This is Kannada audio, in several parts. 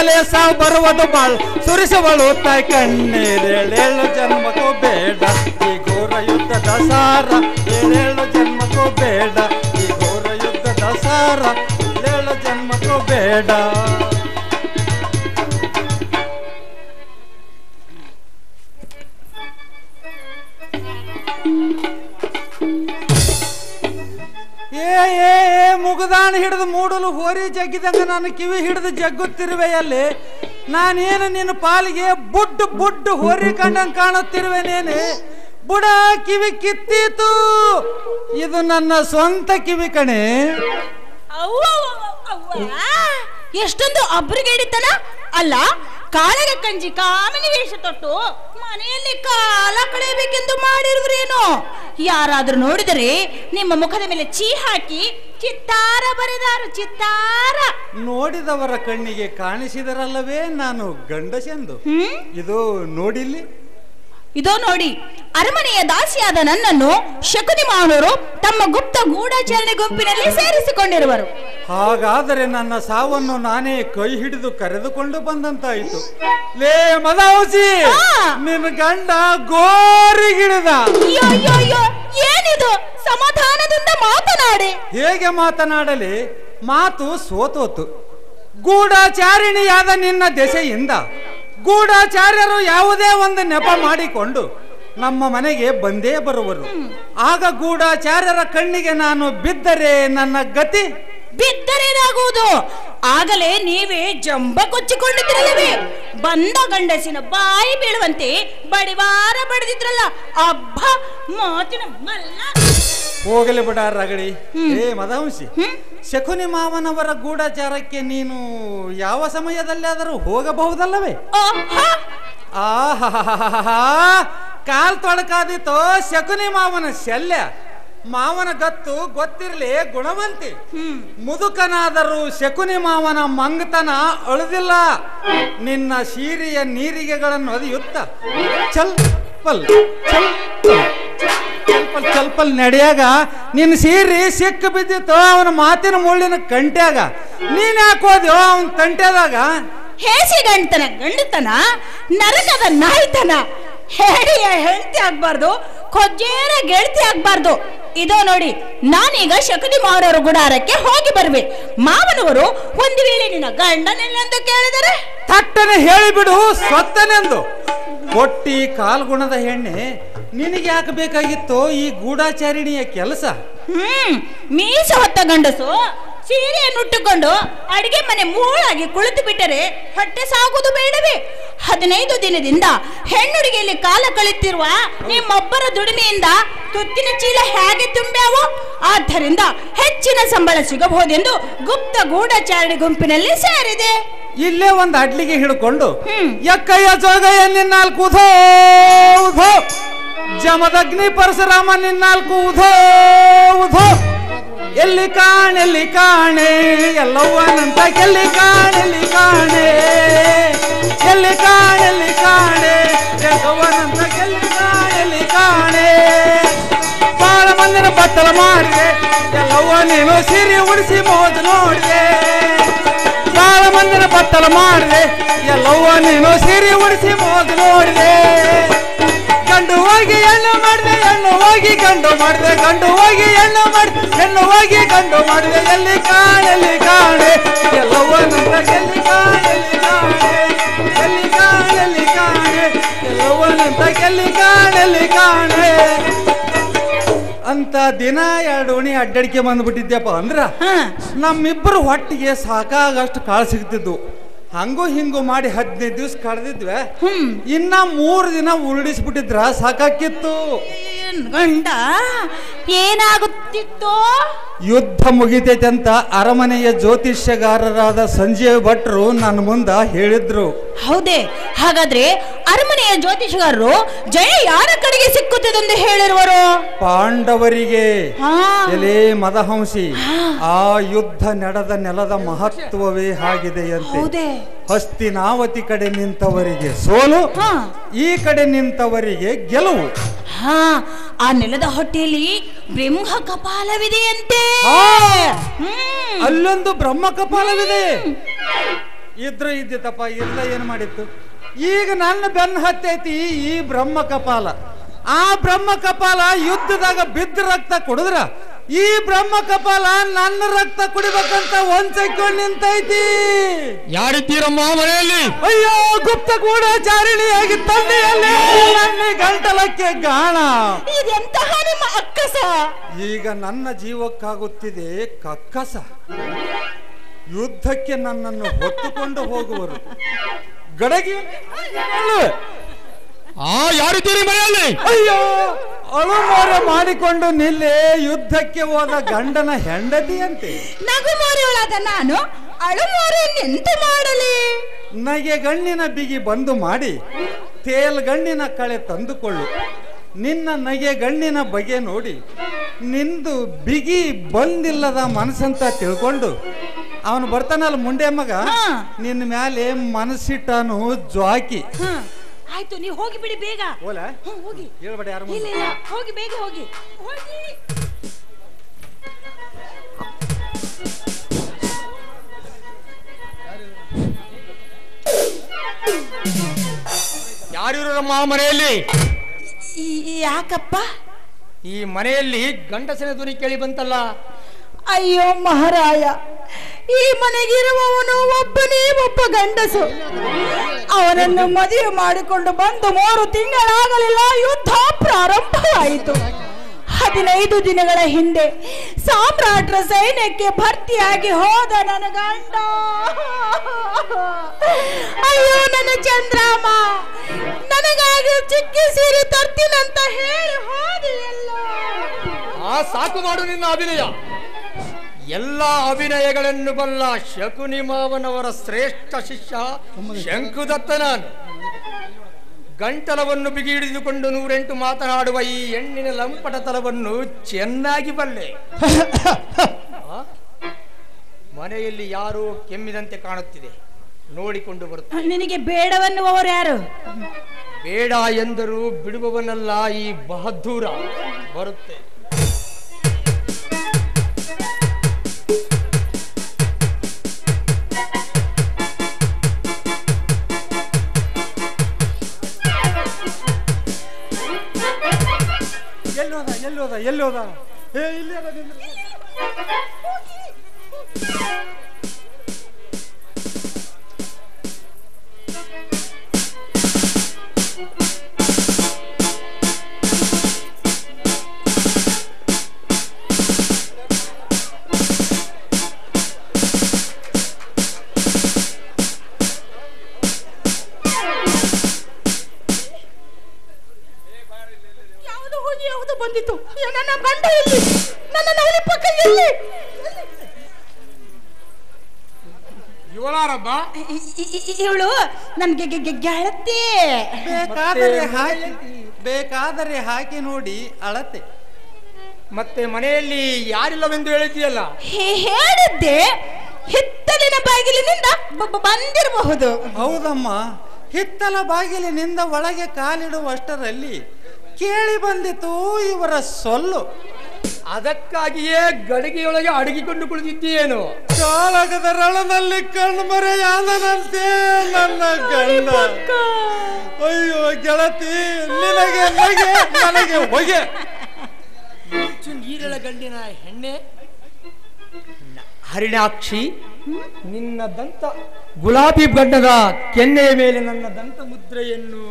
ಮ್ಯಾಲೆ ಸಾವು ಬರುವುದು ಬಾಳ್ ಸುರಿಸುವಳು ತಾಯಿ ಕಣ್ಣೀರೇಳೇಳು ಜನ್ಮಕ್ಕೂ ಬೇಡ ಈ ಘೋರ ಯುದ್ಧದ ಸಾರ ಏಳೇಳು ಜನ್ಮಕ್ಕೂ ಬೇಡ ಈ ಘೋರ ಯುದ್ಧದ ಸಾರ ಏಳು ಜನ್ಮಕ್ಕೂ ಬೇಡ ಏ ಏ ಏ ಮುಗುದಾಣ ಹಿಡಿದು ಮೂಡಲು ಹೋರಿ ಜಗ್ಗಿದಂಗ ನಾನು ಕಿವಿ ಹಿಡಿದು ಜಗ್ಗುತ್ತಿರುವೆಯಲ್ಲಿ ನಾನೇನು ನಿನ್ನ ಪಾಲಿಗೆ ಬುಡ್ಡು ಬುಡ್ಡು ಹೋರಿ ಕಂಡಂಗೆ ಕಾಣುತ್ತಿರುವೆ ನೇನೆ ಬುಡ ಕಿವಿ ಕಿತ್ತೀತು ಇದು ನನ್ನ ಸ್ವಂತ ಕಿವಿ ಕಣೆ ಅವ್ವ, ಅವ್ವ, ಅವ್ವ. ಎಷ್ಟೊಂದು ಅಬ್ರಿಗೇಡಿತನ ಅಲ್ಲ ಕಾಳಗ ಕಂಜಿ ಕಾಮಿನಿ ವೇಷ ತೊಟ್ಟು ಮನೆಯಲ್ಲಿ ಕಾಲ ಕಳೆಯಬೇಕೆಂದು ಮಾಡಿರುವುದೇನೋ ಯಾರಾದ್ರೂ ನೋಡಿದರೆ ನಿಮ್ಮ ಮುಖದ ಮೇಲೆ ಚೀ ಹಾಕಿ ಚಿತ್ತಾರ ಬರೆದಾರು ಚಿತ್ತಾರ ನೋಡಿದವರ ಕಣ್ಣಿಗೆ ಕಾಣಿಸಿದರಲ್ಲವೇ ನಾನು ಗಂಡಸೆಂದು ಹ್ಮ್ ಇದು ನೋಡಿಲ್ಲಿ ಇದೋ ನೋಡಿ ಅರಮನೆಯ ದಾಸಿಯಾದ ನನ್ನನ್ನು ಶಕುನಿ ಮಾವನವರು ತಮ್ಮ ಗುಪ್ತ ಗೂಢಾಚರಣೆ ಗುಂಪಿನಲ್ಲಿ ಸೇರಿಸಿಕೊಂಡಿರುವರು ಹಾಗಾದರೆ ನನ್ನ ಸಾವನ್ನು ನಾನೇ ಕೈ ಹಿಡಿದು ಕರೆದುಕೊಂಡು ಬಂದಂತಾಯಿತು ಲೇ ಮದೌಸಿ ಆ. ನಿನ್ನ ಗಂಡ ಗೋರಿಗಿಳಿದ ಅಯ್ಯೋ ಅಯ್ಯೋ ಅಯ್ಯೋ ಏನಿದು ಸಮಾಧಾನದಿಂದ ಮಾತನಾಡಿ ಹೇಗೆ ಮಾತನಾಡಲಿ ಮಾತು ಸೋತೋತು ಗೂಢಾಚಾರಿಣಿಯಾದ ನಿನ್ನ ದೆಸೆಯಿಂದ ಗೂಢಾಚಾರ್ಯರು ಯಾವುದೇ ಒಂದು ನೆಪ ಮಾಡಿಕೊಂಡು ನಮ್ಮ ಮನೆಗೆ ಬಂದೇ ಬರುವರು ಆಗ ಗೂಢಾಚಾರ್ಯರ ಕಣ್ಣಿಗೆ ನಾನು ಬಿದ್ದರೆ ನನ್ನ ಗತಿ ಬಿದ್ದರೇನಾಗುವುದು ಆಗಲೇ ನೀವೇ ಜಂಬ ಕೊಚ್ಚಿಕೊಂಡಿದ್ರಲ್ಲವೇ ಬಂದ ಗಂಡಸಿನ ಬಾಯಿ ಬೀಳುವಂತೆ ಬಡಿವಾರ ಬಡಿದಿದ್ರಲ್ಲ ಅಬ್ಬ ಮಾತಿನ ಮಲ್ಲ ಹೋಗಲಿ ಬಿಡ ರಗಡಿ ಏ ಮದವಂಶಿ ಶಕುನಿ ಮಾವನವರ ಗೂಢಾಚಾರಕ್ಕೆ ನೀನು ಯಾವ ಸಮಯದಲ್ಲಾದರೂ ಹೋಗಬಹುದಲ್ಲವೇ ಆಹಾ! ಆಹಾ ಕಾಲ್ ತೊಳಕಾದಿತೋ ಶಕುನಿ ಮಾವನ ಶಲ್ಯ ಮಾವನ ಗತ್ತು ಗೊತ್ತಿರಲಿ ಗುಣವಂತಿ ಮುದುಕನಾದರೂ ಶಕುನಿ ಮಾವನ ಮಂಗತನ ಅಳುದಿಲ್ಲ ನಿನ್ನ ಸೀರೆಯ ನೀರಿಗೆಗಳನ್ನು ಒದೆಯುತ್ತ ಚಲ್ ಪಲ್ ಚಲ್ ಪಲ್, ಚಲ್ ಪಲ್ ಚಲ್ ಪಲ್ ನಡೆಯಾಗ ನಿನ್ನ ಸೀರೆ ಸಿಕ್ಕ ಬಿದ್ದಿತ್ತು ಅವನ ಮಾತಿನ ಮುಳ್ಳಿನ ಕಂಟ್ಯಾಗ ನೀನ್ ಯಾಕೆ ಹೋದ್ಯೋ ಅವನ ತಂಟ್ಯಾದಾಗ ಹೇಸಿ ಗಂಟನ ಗಂಡತನ ನರಕದ ನಾಯಿತನ ಹೇಡಿಯ ಹೆಂಡತಿ ಆಗ್ಬಾರ್ದು ಕೊಜ್ಜೇರ ಗೆಳತಿ ಆಗ್ಬಾರ್ದು ಇದೋ ನೋಡಿ ನಾನೀಗ ಶಕುನಿ ಮಾವನವರ ಗುಡಾರಕ್ಕೆ ಹೋಗಿ ಬರ್ವೆ ಮಾವನವರು ಒಂದು ವೇಳೆ ನಿನ್ನ ಗಂಡನೆಲ್ಲೆಂದು ಕೇಳಿದರೆ ಥಟ್ಟನೆ ಹೇಳಿಬಿಡು ಸ್ವತ್ತನೆಂದು ಕೊಟ್ಟಿ ಕಾಲ್ಗುಣದ ಹೆಣ್ಣೆ ನಿನಗೆ ಯಾಕೆ ಬೇಕಾಗಿತ್ತು ಈ ಗೂಢಾಚಾರಿಣಿಯ ಕೆಲಸ ಹ್ಮ್ ಮೀಸ ಹೊತ್ತ ಗಂಡಸು ಸೀರೆಯನ್ನುಟ್ಟುಕೊಂಡು ಅಡಿಗೆ ಮನೆ ಮೂಳಾಗಿ ಕುಳಿತು ಬಿಟ್ಟರೆ ಹೊಟ್ಟೆ ಸಾಗುವುದು ಬೇಡವೇ ಹದಿನೈದು ದಿನದಿಂದ ಹೆಣ್ಣುಡಿಗೆಯಲ್ಲಿ ಕಾಲ ಕಳೆಯುತ್ತಿರುವ ನಿಮ್ಮೊಬ್ಬರ ದುಡಿಮೆಯಿಂದ ತುತ್ತಿನ ಚೀಲ ಹೇಗೆ ತುಂಬ್ಯಾವು ಆದ್ದರಿಂದ ಹೆಚ್ಚಿನ ಸಂಬಳ ಸಿಗಬಹುದೆಂದು ಗುಪ್ತ ಗೂಢಚಾರಣೆ ಗುಂಪಿನಲ್ಲಿ ಸೇರಿದೆ ಇಲ್ಲೇ ಒಂದು ಅಡ್ಲಿಗೆ ಹಿಡ್ಕೊಂಡು ಹ್ಮ್. ಎಕ್ಕಯ್ಯ ಜೋಗಯ್ಯ ನಿನ್ನಾಲ್ಕು ಉಧೋ ಉಧೋ ಜಮದಗ್ನಿ ಪರಶುರಾಮ ನಿನ್ನಾಲ್ಕು ಉಧೋ ಉಧೋ ಎಲ್ಲಿ ಕಾಣೆಲ್ಲಿ ಕಾಣೆ ಎಲ್ಲವ್ವನಂತ ಎಲ್ಲಿ ಕಾಣೆಲ್ಲಿ ಕಾಣೆ ಎಲ್ಲಿ ಕಾಣೆಲ್ಲಿ ಕಾಣೆ ಎಲ್ಲವ್ವನಂತ ಎಲ್ಲಿ ಕಾಣೆಲ್ಲಿ ಕಾಣೆ ಬಾಳ ಮಂದಿನ ಬತ್ತಲ ಮಾಡಿದೆ ಎಲ್ಲವ್ವ ನೀನು ಸಿರಿ ಉಡಿಸಿ ಮೋಜು ನೋಡಿದೆ ಬಾಳ ಮಂದಿನ ಬತ್ತಲ ಮಾಡಿದೆ ಎಲ್ಲವ್ವ ನೀನು ಸಿರಿ ಉಡಿಸಿ ಮೋಜು ನೋಡಿದೆ ಗಂಡು ಹೋಗಿ ಹೆಣ್ಣು ಮಾಡಿದೆ ಹೆಣ್ಣು ಹೋಗಿ ಗಂಡು ಮಾಡಿದೆ ಗಂಡು ಹೋಗಿ ಹೆಣ್ಣು ಮಾಡಿದೆ ಹೆಣ್ಣು ಹೋಗಿ ಗಂಡು ಮಾಡಿದೆ ಎಲ್ಲಿ ಕಾಣೆಲ್ಲಿ ಕಾಣೆ ಎಲ್ಲವನ್ನಂತ ಎಲ್ಲಿ ಕಾಣೆಲ್ಲಿ ಕಾಣೆ ಎಲ್ಲಿ ಕಾಣೆಲ್ಲಿ ಕಾಣೆ ಎಲ್ಲವನ್ನಂತ ಎಲ್ಲಿ ಕಾಣೆಲ್ಲಿ ಕಾಣೆ ಅಂತ ದಿನ ಎರಡು ಉಣಿ ಅಡ್ಡಾಡಿಕೆ ಬಂದ್ಬಿಟ್ಟಿದ್ಯಪ್ಪ ಅಂದ್ರ ಹ ನಮ್ಮಿಬ್ಬರು ಹೊಟ್ಟಿಗೆ ಸಾಕಾಗಷ್ಟು ಕಾಳು ಸಿಗ್ತಿದ್ವು ಹಂಗೂ ಹಿಂಗೂ ಮಾಡಿ ಹದಿನೈದು ದಿವ್ಸ ಕಳೆದಿದ್ವೆ ಹ್ಮ್ ಇನ್ನ ಮೂರು ದಿನ ಉರುಳಿಸ್ಬಿಟ್ಟಿದ್ರ ಸಾಕಾಕಿತ್ತು ಏನ್ ಗಂಡ ಏನಾಗುತ್ತಿತ್ತೋ ಯುದ್ಧ ಮುಗಿತೈತೆ ಅಂತ ಅರಮನೆಯ ಜ್ಯೋತಿಷ್ಯಗಾರರಾದ ಸಂಜೀವ್ ಭಟ್ರು ನನ್ನ ಮುಂದ ಹೇಳಿದ್ರು ಹೌದೇ ಹಾಗಾದ್ರೆ ಅರಮನೆಯ ಜ್ಯೋತಿಷಗಾರರು ಜಯ ಯಾರ ಕಡೆಗೆ ಸಿಕ್ಕುತ್ತದೆಂದು ಹೇಳಿರುವರು ಪಾಂಡವರಿಗೆ ಹಾ ಎಲೆ ಮದಹಂಸಿ ಆ ಯುದ್ಧ ನಡೆದ ನೆಲದ ಮಹತ್ವವೇ ಆಗಿದೆಯಂತೆ ಹೌದೇ ಹಸ್ತಿನಾವತಿ ಕಡೆ ನಿಂತವರಿಗೆ ಸೋಲು ಹಾ ಈ ಕಡೆ ನಿಂತವರಿಗೆ ಗೆಲುವು ಹಾ ಆ ನೆಲದ ಹೊಟ್ಟೆಯಲ್ಲಿ ಬ್ರಹ್ಮ ಕಪಾಲವಿದೆಯಂತೆ ಹಾ, ಹ್ಮ್ ಅಲ್ಲೊಂದು ಬ್ರಹ್ಮ ಕಪಾಲವಿದೆ ಇದ್ರು ಇದ್ದಿತ್ತಪ್ಪ ಇಲ್ಲ ಏನು ಮಾಡಿತ್ತು ಈಗ ನನ್ನ ಬೆನ್ನ ಹತ್ತೈತಿ ಈ ಬ್ರಹ್ಮ ಕಪಾಲ ಆ ಬ್ರಹ್ಮ ಕಪಾಲ ಯುದ್ಧದಾಗ ಬಿದ್ದ ರಕ್ತ ಕುಡಿದ್ರ ಈ ಬ್ರಹ್ಮ ಕಪಾಲ ನನ್ನ ರಕ್ತ ಕುಡಿಬೇಕಂತ ಒಂದ್ಸೈಕೊಂಡು ನಿಂತೈತಿ ಯಾರಿದ್ದೀರಮ್ಮ ಮನೆಯಲ್ಲಿ ಅಯ್ಯೋ ಗುಪ್ತ ಕೂಡ ಜಾರಿಣಿಯಾಗಿ ತಂದೆಯಲ್ಲಿ ನನ್ನ ಗಂಟಲಕ್ಕೆ ಗಾಣ ಇದೆಂತಹ ನಿಮ್ಮ ಅಕ್ಕಸ ಈಗ ನನ್ನ ಜೀವಕ್ಕಾಗುತ್ತಿದೆ ಕಕ್ಕಸ ಯುದ್ಧಕ್ಕೆ ನನ್ನನ್ನು ಹೊತ್ತುಕೊಂಡು ಹೋಗುವರು ಗಡಗಿ ಅಳುವೆ. ಆ ಯಾರಿದ್ದೀರಿ ಮನೆಯಲ್ಲಿ ಅಯ್ಯೋ ಅಳುಮೋರ ಮಾಡಿಕೊಂಡು ನಿಲ್ಲೆ ಯುದ್ಧಕ್ಕೆ ಹೋದ ಗಂಡನ ಹೆಂಡತಿಯಂತೆ ನಗುಮೋರಿಯೊಳಾದ ನಾನು ಅಳುಮೋರೆ ನಿಂತು ಮಾಡಲಿ ನಗೆ ಗಣ್ಣಿನ ಬಿಗಿ ಬಂದು ಮಾಡಿ ತೇಲ್ ಗಣ್ಣಿನ ಕಳೆ ತಂದುಕೊಳ್ಳು ನಿನ್ನ ನಗೆ ಗಣ್ಣಿನ ಬಗೆ ನೋಡಿ ನಿಂದು ಬಿಗಿ ಬಂದಿಲ್ಲದ ಮನಸ್ಸಂತ ತಿಳ್ಕೊಂಡು ಅವನು ಬರ್ತಾನಲ್ಲ ಮುಂಡೆ ಮಗ ಹಾ. ನಿನ್ನ ಮ್ಯಾಲೆ ಮನಸ್ಸಿಟ್ಟನು ಜ್ವಾಕಿ ಹ, ಆಯ್ತು ನೀವು ಹೋಗಿ ಬಿಡಿ ಬೇಗ ಓಲ ಹ್ಮ್, ಹೋಗಿ ಹೇಳ್ಬೇಡ ಯಾರು ಇಲ್ಲ ಇಲ್ಲ ಹೋಗಿ ಬೇಗ ಹೋಗಿ ಹೋಗಿ ಯಾರಿರೋರಮ್ಮ ಮನೆಯಲ್ಲಿ ಈ- ಯಾಕಪ್ಪ ಈ ಮನೆಯಲ್ಲಿ ಗಂಡಸಿನ ಧ್ವನಿ ಕೇಳಿ ಬಂತಲ್ಲ ಅಯ್ಯೋ ಮಹಾರಾಯ ಈ ಮನೆಗಿರುವವನು ಒಬ್ಬನೇ ಒಬ್ಬ ಗಂಡಸು ಅವನನ್ನು ಮದುವೆ ಮಾಡಿಕೊಂಡು ಬಂದು ಮೂರು ತಿಂಗಳಾಗಲಿಲ್ಲ ಯುದ್ಧ ಪ್ರಾರಂಭವಾಯಿತು ಹದಿನೈದು ದಿನಗಳ ಹಿಂದೆ ಸಾಮ್ರಾಟ್ರ ಸೈನ್ಯಕ್ಕೆ ಭರ್ತಿಯಾಗಿ ಹೋದ ನನ್ನ ಗಂಡ ಅಯ್ಯೋ ನನ್ನ ಚಂದ್ರಾಮ ನನಗಾಗಿ ಚಿಕ್ಕಿ ಸೀರೆ ತರ್ತೀನಂತ ಹೇಳಿ ಹೋದೆಯಲ್ಲ ಆ ಸಾಕು ಮಾಡು ನಿನ್ನ ಅಭಿನಯ ಎಲ್ಲ ಅಭಿನಯಗಳನ್ನು ಬಲ್ಲ ಶಕುನಿ ಮಾವನವರ ಶ್ರೇಷ್ಠ ಶಿಷ್ಯ ಶಂಕುದತ್ತ ನಾನು ಗಂಟಲವನ್ನು ಬಿಗಿ ಹಿಡಿದುಕೊಂಡು ನೂರೆಂಟು ಮಾತನಾಡುವ ಈ ಹೆಣ್ಣಿನ ಲಂಪಟತನವನ್ನು ಚೆನ್ನಾಗಿ ಬಲ್ಲೆ ಆ? ಮನೆಯಲ್ಲಿ ಯಾರೋ ಕೆಮ್ಮಿದಂತೆ ಕಾಣುತ್ತಿದೆ ನೋಡಿಕೊಂಡು ಬರುತ್ತದೆ ನಿನಗೆ ಬೇಡವನ್ನುವವರು ಯಾರು ಬೇಡ ಎಂದರೂ ಬಿಡುವವನಲ್ಲ ಈ ಬಹದ್ದೂರ ಬರುತ್ತೆ ಎಲ್ಲೋದ ಎಲ್ಲೋದ ಎಲ್ಲೋದ ಏ ಇಲ್ಲಿ ಅದ ನಿಂದ್ರು. ಯಾವುದು ಹೋಗಿ ಯಾವುದು ಬಂದಿತು ಏ, ನನ್ನ ಗಂಡ ಎಲ್ಲಿ ನನ್ನ ನವಲಿ ಪಕ್ಕ ಎಲ್ಲಿ ಇವಳಾರಬ್ಬ ಇವಳು ನನ್ಗೆ ಗೆ- ಗೆ- ಗೆಳತಿ ಬೇಕಾದರೆ ಹಾಕಿ ಬೇಕಾದರೆ ಹಾಕಿ ನೋಡಿ ಅಳತೆ ಮತ್ತೆ ಮನೆಯಲ್ಲಿ ಯಾರಿಲ್ಲವೆಂದು ಹೇಳಿದ್ದೀಯಲ್ಲ ಹೇ- ಹೇಳಿದ್ದೆ ಹಿತ್ತಲಿನ ಬಾಗಿಲಿನಿಂದ ಬ- ಬ- ಬಂದಿರಬಹುದು ಹೌದಮ್ಮ ಹಿತ್ತಲ ಬಾಗಿಲಿನಿಂದ ಒಳಗೆ ಕಾಲಿಡುವಷ್ಟರಲ್ಲಿ ಕೇಳಿ ಬಂದಿತು ಇವರ ಸೊಲ್ಲು ಅದಕ್ಕಾಗಿಯೇ ಗಡಿಗೆಯೊಳಗೆ ಅಡಗಿಕೊಂಡು ಕುಳಿತಿದ್ದೀಯೇನು ಕಾಳಗದ ರಣದಲ್ಲಿ ಕಣ್ಮರೆಯಾದನಂತೆ ನನ್ನ ಗಂಡ ಅಯ್ಯೋ ಗೆಳತಿ ನಿನಗೆ ನಗೆ ನನಗೆ ಹೊಗೆ ಹೆಚ್ಚು ನೀರಿಳ ಗಂಡಿನ ಹೆಣ್ಣೆ ನ- ಹರಿಣಾಕ್ಷಿ ನಿನ್ನ ದಂತ ಗುಲಾಬಿ ಬಣ್ಣದ ಕೆನ್ನೆಯ ಮೇಲೆ ನನ್ನ ದಂತ ಮುದ್ರೆಯನ್ನು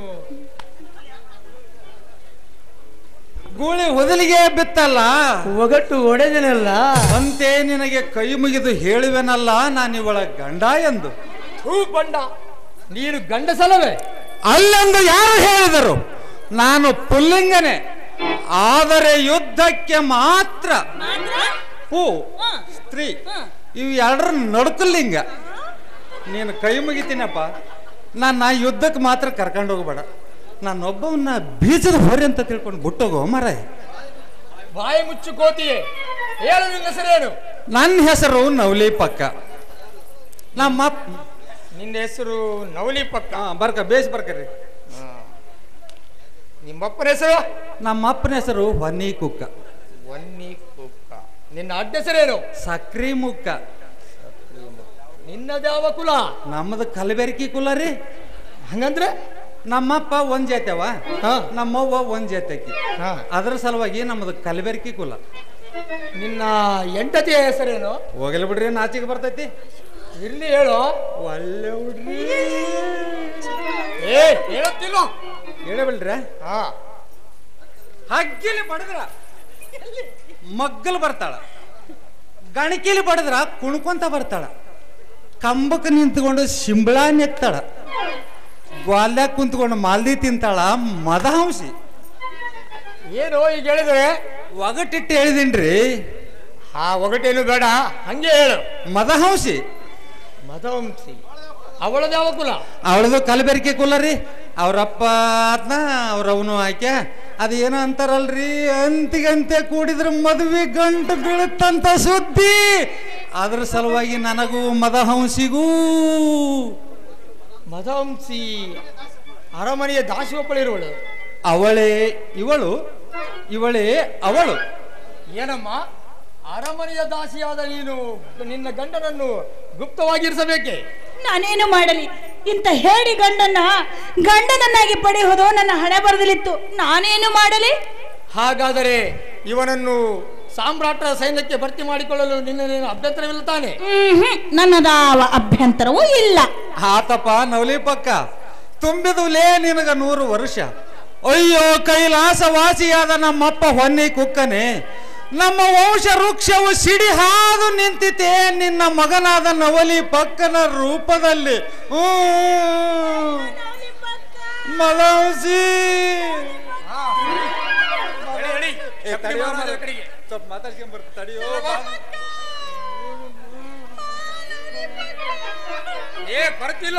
ಗೂಳಿ ಹೊದಲಿಗೆ ಬಿತ್ತಲ್ಲ ಒಗಟು ಒಡೆದನಲ್ಲ ಅಂತೆ ನಿನಗೆ ಕೈ ಮುಗಿದು ಹೇಳುವೆನಲ್ಲ ನಾನಿವಳ ಗಂಡ ಎಂದು ಹೂ ಬಂಡ ನೀನು ಗಂಡಸಲವೇ ಅಲ್ಲೆಂದು ಯಾರು ಹೇಳಿದರು ನಾನು ಪುಲ್ಲಿಂಗನೇ ಆದರೆ ಯುದ್ಧಕ್ಕೆ ಮಾತ್ರ ಹೂ ಸ್ತ್ರೀ ಇವು ಎರಡರ ನಡುಕಲ್ಲಿಂಗ ನೀನು ಕೈ ಮುಗಿತೀನಪ್ಪ ನಾನು ಯುದ್ಧಕ್ಕೆ ಮಾತ್ರ ಕರ್ಕೊಂಡು ಹೋಗ್ಬೇಡ ನಾನೊಬ್ಬವನ್ನ ಬೀಜದ ಹೊರೆ ಅಂತ ತಿಳ್ಕೊಂಡು ಬಿಟ್ಟೋಗೋ ಮರ ಬಾಯಿ ಮುಚ್ಚು ಕೋತಿಯೇ ಹೇಳು ನಿನ್ನ ಹೆಸರೇನು ನನ್ನ ಹೆಸರು ನವಲಿ ಪಕ್ಕ ನಮ್ಮ ಅಪ್ಪ ನಿನ್ನ ಹೆಸರು ನವಲಿ ಪಕ್ಕ ಹಾ, ಬರ್ಕ ಬೇಸ್ ಬರ್ಕರಿ ನಿಮ್ಮಪ್ಪನ ಹೆಸರು ನಮ್ಮ ಅಪ್ಪನ ಹೆಸರು ಹೊನ್ನಿ ಕುಕ್ಕ ವನ್ನಿ ಕುಕ್ಕ ನಿನ್ನ ಅಡ್ಡ ಹೆಸರೇನು ಸಕ್ರಿ ಮುಕ್ಕ ನಿನ್ನದ್ಯಾವ ಕುಲ ನಮ್ಮದು ಕಲಬೆರಕಿ ಕುಲ ರೀ ಹಂಗಂದ್ರೆ ನಮ್ಮಪ್ಪ ಒಂದ್ ಜಾತ್ಯವ ಹಾ. ನಮ್ಮವ್ವ ಒಂದ್ ಜಾತ್ಯಕಿ ಹಾ. ಅದ್ರ ಸಲುವಾಗಿ ನಮ್ಮದು ಕಲಬೆರಕಿ ಕುಲ ನಿನ್ನ ಎಂಟತಿಯ ಹೆಸರೇನು ಹೋಗಲಿ ಬಿಡ್ರಿ ನಾಚಿಗೆ ಬರ್ತೈತಿ ಇರ್ಲಿ ಹೇಳು ಒಳ್ಳೆ ಹುಡ್ರಿ ಏ ಹೇಳುತ್ತಿಲ್ಲ ಹೇಳಬಿಡ್ರ ಹಾ ಹಗ್ಗಿಲಿ ಬಡದ್ರ ಮಗ್ಗಲು ಬರ್ತಾಳ ಗಣಕಿಲಿ ಬಡದ್ರ ಕುಣ್ಕೊಂತ ಬರ್ತಾಳ ಕಂಬಕ್ಕೆ ನಿಂತ್ಕೊಂಡು ಶಿಂಬಳ ನೆಕ್ತಾಳ ಗ್ವಾಲ್ಯಾಗ ಕುಂತ್ಕೊಂಡು ಮಾಲ್ದಿ ತಿಂತಾಳ ಮದಹಂಸಿ ಏನು ಈಗ ಹೇಳಿದ್ರೆ ಒಗಟಿಟ್ಟು ಹೇಳಿದೀನ್ರಿ ಆ ಒಗಟೇನು ಬೇಡ ಹಂಗೆ ಹೇಳು ಮದಹಂಸಿ ಮದವಂಸಿ ಅವಳದ್ಯಾವ ಕುಲ ಅವಳದು ಕಲಬೆರಕೆ ಕುಲ ರೀ ಅವ್ರಪ್ಪ ಆತ್ನ ಅವ್ರವನು ಆಯ್ಕೆ ಅದು ಏನೋ ಅಂತಾರಲ್ರಿ ಅಂತಿಗಂತೆ ಕೂಡಿದ್ರ ಮದುವೆ ಗಂಟು ಬೀಳುತ್ತಂತ ಸುದ್ದಿ ಅದ್ರ ಸಲುವಾಗಿ ನನಗೂ ಮದಹಂಸಿಗೂ ಮದವಂಸಿ ಅರಮನೆಯ ದಾಸಿ ಒಬ್ಬಳಿರುವಳು ಅವಳೇ ಇವಳು ಇವಳೇ ಅವಳು ಏನಮ್ಮ ಅರಮನೆಯ ದಾಸಿಯಾದ ನೀನು ನಿನ್ನ ಗಂಡನನ್ನು ಗುಪ್ತವಾಗಿರಿಸಬೇಕೆ ನಾನೇನು ಮಾಡಲಿ ಇಂಥ ಹೇಡಿ ಗಂಡನ್ನ ಗಂಡನನ್ನಾಗಿ ಪಡೆಯುವುದು ನನ್ನ ಹಣೆ ಬರದಲಿತ್ತು ನಾನೇನು ಮಾಡಲಿ ಹಾಗಾದರೆ ಇವನನ್ನು ಸಾಮ್ರಾಟರ ಸೈನ್ಯಕ್ಕೆ ಭರ್ತಿ ಮಾಡಿಕೊಳ್ಳಲು ನಿನ್ನ ಅಭ್ಯಂತರವಿಲ್ಲ ತಾನೆ ಹ್ಮ್ ನನ್ನದಾವ ಅಭ್ಯಂತರವೂ ಇಲ್ಲ ಆತಪ್ಪ ನವಲಿ ಪಕ್ಕ ತುಂಬಿದುಲೇ ನಿನಗ ನೂರು ವರ್ಷ ಅಯ್ಯೋ ಕೈಲಾಸ ವಾಸಿಯಾದ ನಮ್ಮಪ್ಪ ಹೊನ್ನಿ ಕುಕ್ಕನೆ ನಮ್ಮ ವಂಶ ವೃಕ್ಷವು ಸಿಡಿ ಹಾದು ನಿಂತಿತೆ ನಿನ್ನ ಮಗನಾದ ನವಲಿ ಪಕ್ಕನ ರೂಪದಲ್ಲಿ ಹ್ಮ್. ಮಲಂಸಿ ಏ, ತಡಿಯೋ ಮಾರ್ರೆ. ಸ್ವಲ್ಪ ಮಾತಾಡ್ಸ್ಕೊಂಡ್ ಬರ್ತೀನಿ, ತಡಿಯೋ ಏ ಬರ್ತಿಲ್ಲ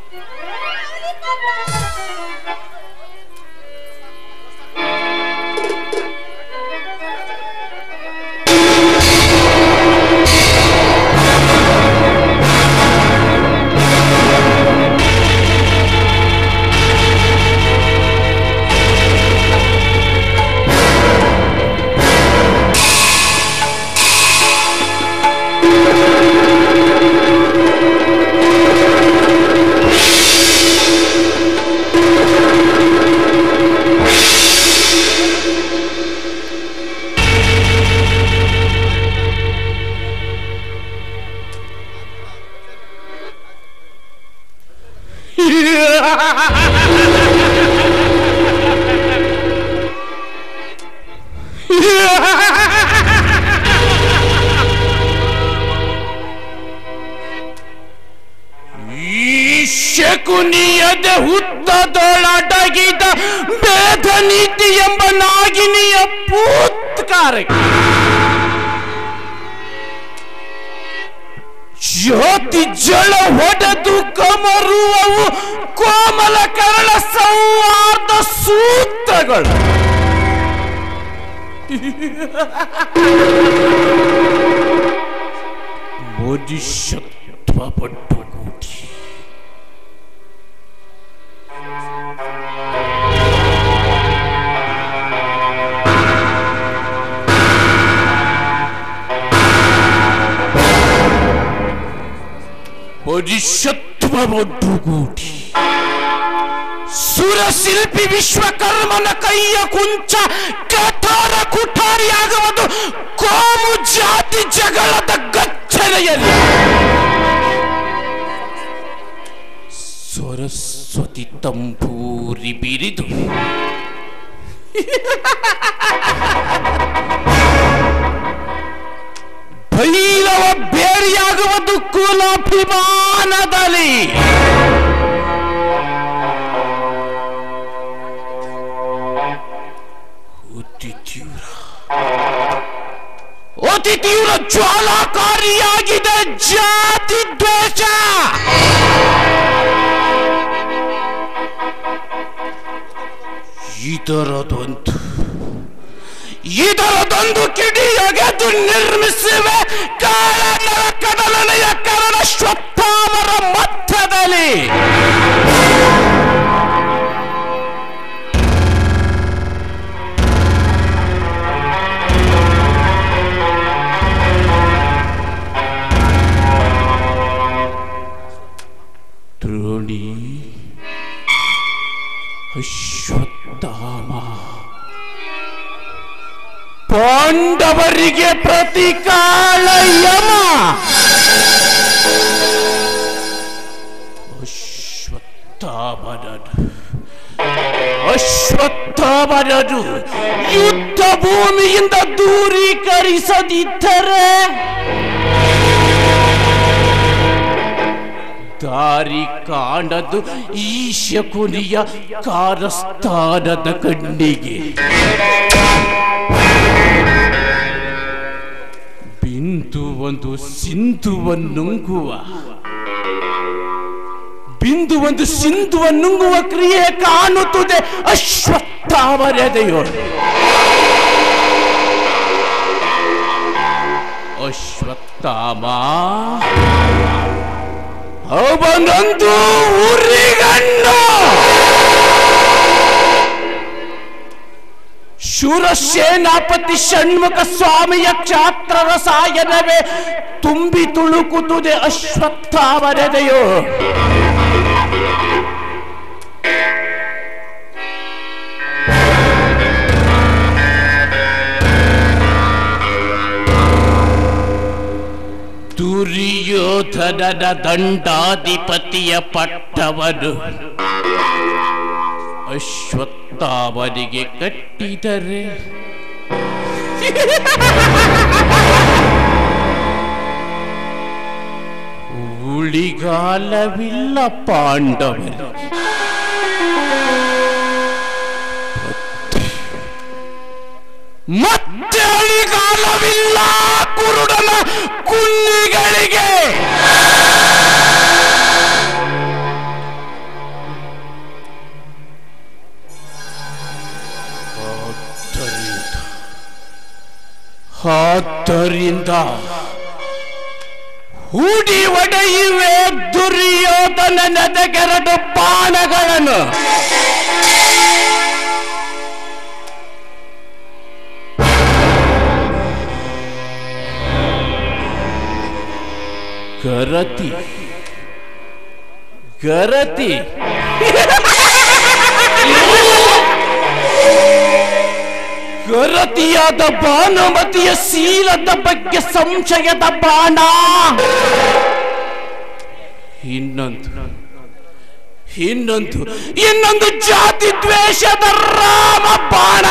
ಈ ಶಕುನಿಯದ ಹುತ್ತದೊಳಡಗಿದ ಭೇದ ನೀತಿ ಎಂಬ ನಾಗಿನಿಯ ಪೂತ್ಕಾರಕ್ಕೆ ಜ್ಯೋತಿ ಜಳ ಹೊಡೆದು ಕಮರುವವು ಕೋಮಲ ಕರಳ ಸಂವಾದ ಸೂತ್ರಗಳು ಬೋಧಿಸತ್ವ ಪಟ್ಟುಗೂಡಿ ಬೋಧಿಸತ್ವ ಒಡ್ಡುಗೂಡಿ ಸುರಶಿಲ್ಪಿ ವಿಶ್ವಕರ್ಮನ ಕೈಯ ಕುಂಚ ಕಠೋರ ಕುಠಾರಿಯಾಗುವುದು ಕೋಮು ಜಾತಿ ಜಗಳದ ಗಚ್ಚನೆಯಲ್ಲಿ ಸರಸ್ವತಿ ತಂಬೂರಿ ಬಿರಿದು ಭೈರವ ಬೇರಿಯಾಗುವುದು ಕುಲಾಭಿಮಾನದಲ್ಲಿ ಅತಿ ತೀವ್ರ ಅತಿ ತೀವ್ರ ಜ್ವಾಲಾಕಾರಿಯಾಗಿದೆ ಜಾತಿ ದ್ವೇಷ ಇದರದೊಂದು ಇದರದೊಂದು ಕಿಡಿಯಗೆದು ನಿರ್ಮಿಸಿವೆ ಕಾಳನ ಕಡಲನೆಯ ಕರಣ ಶ್ವತ್ಥಾಮರ ಮಧ್ಯದಲ್ಲಿ ಅಶ್ವತ್ಥಾಮ ಪಾಂಡವರಿಗೆ ಪ್ರತಿಕಾಳ ಯಮ ಅಶ್ವತ್ಥಾಮನನು ಅಶ್ವತ್ಥಾಮನನು ಯುದ್ಧ ಭೂಮಿಯಿಂದ ದೂರೀಕರಿಸದಿದ್ದರೆ ದಾರಿ ಕಾಣದು ಈ ಶಕುನಿಯ ಕಾರಸ್ಥಾನದ ಕಣ್ಣಿಗೆ ಬಿಂದು ಒಂದು ಸಿಂಧುವನ್ನುಂಗುವ ಬಿಂದು ಒಂದು ಸಿಂಧುವನ್ನುಂಗುವ ಕ್ರಿಯೆ ಕಾಣುತ್ತದೆ ಅಶ್ವತ್ಥಾಮರೆದೆಯೋ ಅಶ್ವತ್ಥಾಮ ಅವನೊಂದು ಉರಿಗಣ್ಣು ಶೂರಸೇನಾಪತಿ ಷಣ್ಮುಖ ಸ್ವಾಮಿಯ ಕ್ಷಾತ್ರ ರಸಾಯನವೇ ತುಂಬಿ ತುಳುಕುತ್ತದೆ ಅಶ್ವತ್ಥಾಮರೆದೆಯೋ ದುರ್ಯೋಧನನ ದಂಡಾಧಿಪತಿಯ ಪಟ್ಟವನು ಅಶ್ವತ್ಥಾಮನಿಗೆ ಕಟ್ಟಿದರೆ ಉಳಿಗಾಲವಿಲ್ಲ ಪಾಂಡವರು ಮತ್ತೆ ಅಳಿಗಾಲವಿಲ್ಲ ಕುರುಡನ ಕುನ್ನಿಗಳಿಗೆ ಆದ್ದರಿಂದ ಹೂಡಿ ಒಡೆಯುವೆ ದುರ್ಯೋಧನ ನೆದಗೆರಡು ಬಾಣಗಳನ್ನು ಗರತಿ ಗರತಿ ಗರತಿಯಾದ ಭಾನುಮತಿಯ ಶೀಲದ ಬಗ್ಗೆ ಸಂಶಯದ ಬಾಣ ಇನ್ನೊಂದು ಇನ್ನೊಂದು ಇನ್ನೊಂದು ಜಾತಿ ದ್ವೇಷದ ರಾಮ ಬಾಣ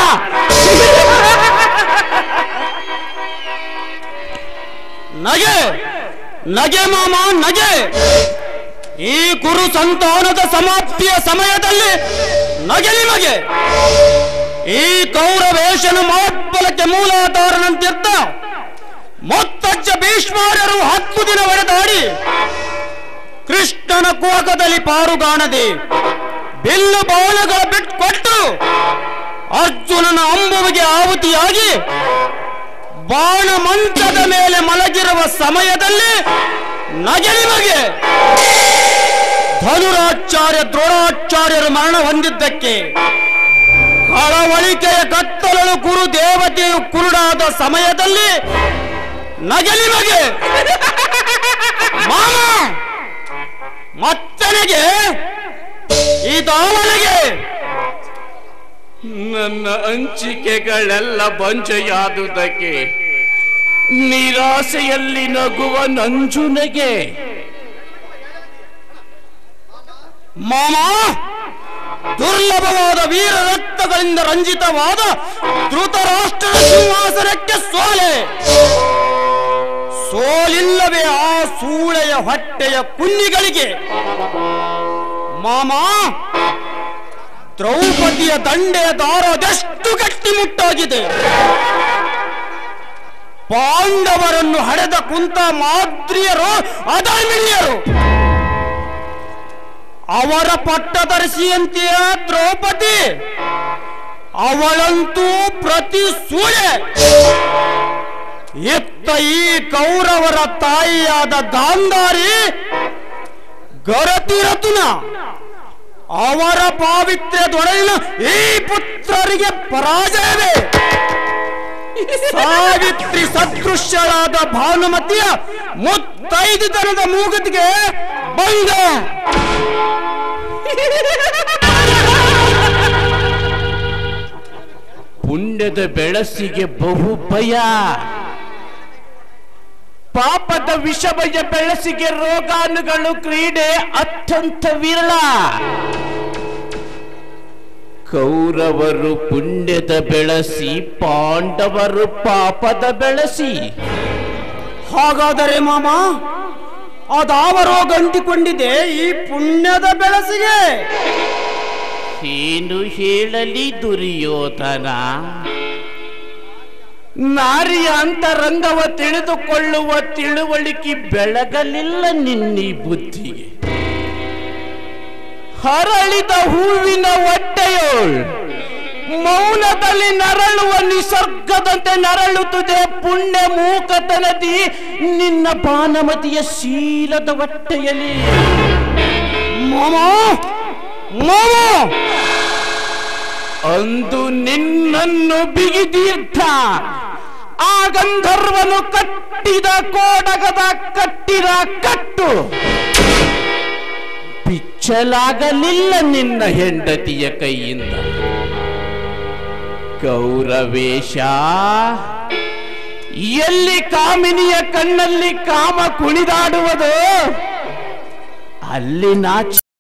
ನಗೆ ನಗೆ ಮಾಮ ನಗೆ ಈ ಕುರು ಸಂತಾನದ ಸಮಾಪ್ತಿಯ ಸಮಯದಲ್ಲಿ ನಗೆ ನಿಮಗೆ ಈ ಕೌರವೇಶನು ಮಹೋತ್ಬಲಕ್ಕೆ ಮೂಲಾಧಾರನಂತಿದ್ದ ಮೊತ್ತಜ್ಜ ಭೀಷ್ಮಾರ್ಯರು ಹತ್ತು ದಿನ ಒಡೆದಾಡಿ ಕೃಷ್ಣನ ಕುಹಕದಲ್ಲಿ ಪಾರುಗಾಣದೆ ಬಿಲ್ಲು ಬಾಣಗಳ ಬಿಟ್ಕೊಟ್ಟು ಅರ್ಜುನನ ಅಂಬುವಿಗೆ ಆಹುತಿಯಾಗಿ ಬಾಣ ಮಂಚದ ಮೇಲೆ ಮಲಗಿರುವ ಸಮಯದಲ್ಲಿ ನಗೆ ನಿಮಗೆ ಧನುರಾಚಾರ್ಯ ದ್ರೋಣಾಚಾರ್ಯರು ಮರಣ ಹೊಂದಿದ್ದಕ್ಕೆ ಕಳವಳಿಕೆಯ ಕತ್ತಲಳು ಕುರು ದೇವತೆಯು ಕುರುಡಾದ ಸಮಯದಲ್ಲಿ ನಗೆ ನಿಮಗೆ ಮಾಮ ಮತ್ತನಿಗೆ ಇದವನಿಗೆ ನನ್ನ ಹಂಚಿಕೆಗಳೆಲ್ಲ ಬಂಜೆಯಾದುದಕ್ಕೆ ನಿರಾಸೆಯಲ್ಲಿ ನಗುವ ನಂಜುನಗೆ ಮಾಮ ದುರ್ಲಭವಾದ ವೀರ ರಕ್ತಗಳಿಂದ ರಂಜಿತವಾದ ಧೃತರಾಷ್ಟ್ರದ ಸಿಂಹಾಸನಕ್ಕೆ ಸೋಲೆ ಸೋಲಿಲ್ಲವೇ ಆ ಸೂಳೆಯ ಹೊಟ್ಟೆಯ ಕುನ್ನಿಗಳಿಗೆ ಮಾಮ ದ್ರೌಪದಿಯ ದಂಡೆಯ ದಾರ ಅದೆಷ್ಟು ಗಟ್ಟಿಮುಟ್ಟಾಗಿದೆ ಪಾಂಡವರನ್ನು ಹಡೆದ ಕುಂತ ಮಾದ್ರಿಯರು ಅಧರ್ಮಿಣಿಯರು ಅವರ ಪಟ್ಟದರ್ಶಿಯಂತೆಯ ದ್ರೌಪದಿ ಅವಳಂತೂ ಪ್ರತಿ ಸೂಳೆ ಎತ್ತ ಈ ಕೌರವರ ತಾಯಿಯಾದ ಗಾಂಧಾರಿ ಗರತಿರತುನ ಅವರ ಪಾವಿತ್ರ್ಯದೊಡಲಿನ ಈ ಪುತ್ರರಿಗೆ ಪರಾಜಯವೇ ಸಾವಿತ್ರಿ ಸದೃಶ್ಯಳಾದ ಭಾನುಮತಿಯ ಮುತ್ತೈದುತನದ ಮೂಗುತಿಗೆ ಭಂಗ ಪುಣ್ಯದ ಬೆಳಸಿಗೆ ಬಹು ಭಯ ಪಾಪದ ವಿಷಮಯ ಬೆಳಸಿಗೆ ರೋಗಾಣುಗಳು ಕ್ರೀಡೆ ಅತ್ಯಂತ ವಿರಳ ಕೌರವರು ಪುಣ್ಯದ ಬೆಳಸಿ ಪಾಂಡವರು ಪಾಪದ ಬೆಳಸಿ ಹಾಗಾದರೆ ಮಾಮ ಅದಾವ ರೋಗ ಅಂಟಿಕೊಂಡಿದೆ ಈ ಪುಣ್ಯದ ಬೆಳಸಿಗೆ ಏನು ಹೇಳಲಿ ದುರ್ಯೋಧನ ನಾರಿಯ ಅಂತರಂಗವ ತಿಳಿದುಕೊಳ್ಳುವ ತಿಳುವಳಿಕೆ ಬೆಳಗಲಿಲ್ಲ ನಿನ್ನಿ ಬುದ್ಧಿಗೆ ಹರಳಿದ ಹೂವಿನ ಹೊಟ್ಟೆಯೋಳ್ ಮೌನದಲ್ಲಿ ನರಳುವ ನಿಸರ್ಗದಂತೆ ನರಳುತ್ತದೆ ಪುಣ್ಯ ಮೂಕತನದಿ ನಿನ್ನ ಬಾನಮತಿಯ ಶೀಲದ ಹೊಟ್ಟೆಯಲ್ಲಿ ಮಾಮ ಮಾಮ ಅಂದು ನಿನ್ನನ್ನು ಬಿಗಿದೀರ್ಥ ಆ ಗಂಧರ್ವನು ಕಟ್ಟಿದ ಕೋಡಗದ ಕಟ್ಟಿದ ಕಟ್ಟು ಬಿಚ್ಚಲಾಗಲಿಲ್ಲ ನಿನ್ನ ಹೆಂಡತಿಯ ಕೈಯಿಂದ ಗೌರವೇಶ ಎಲ್ಲಿ ಕಾಮಿನಿಯ ಕಣ್ಣಲ್ಲಿ ಕಾಮ ಕುಣಿದಾಡುವುದು ಅಲ್ಲಿ ನಾಚ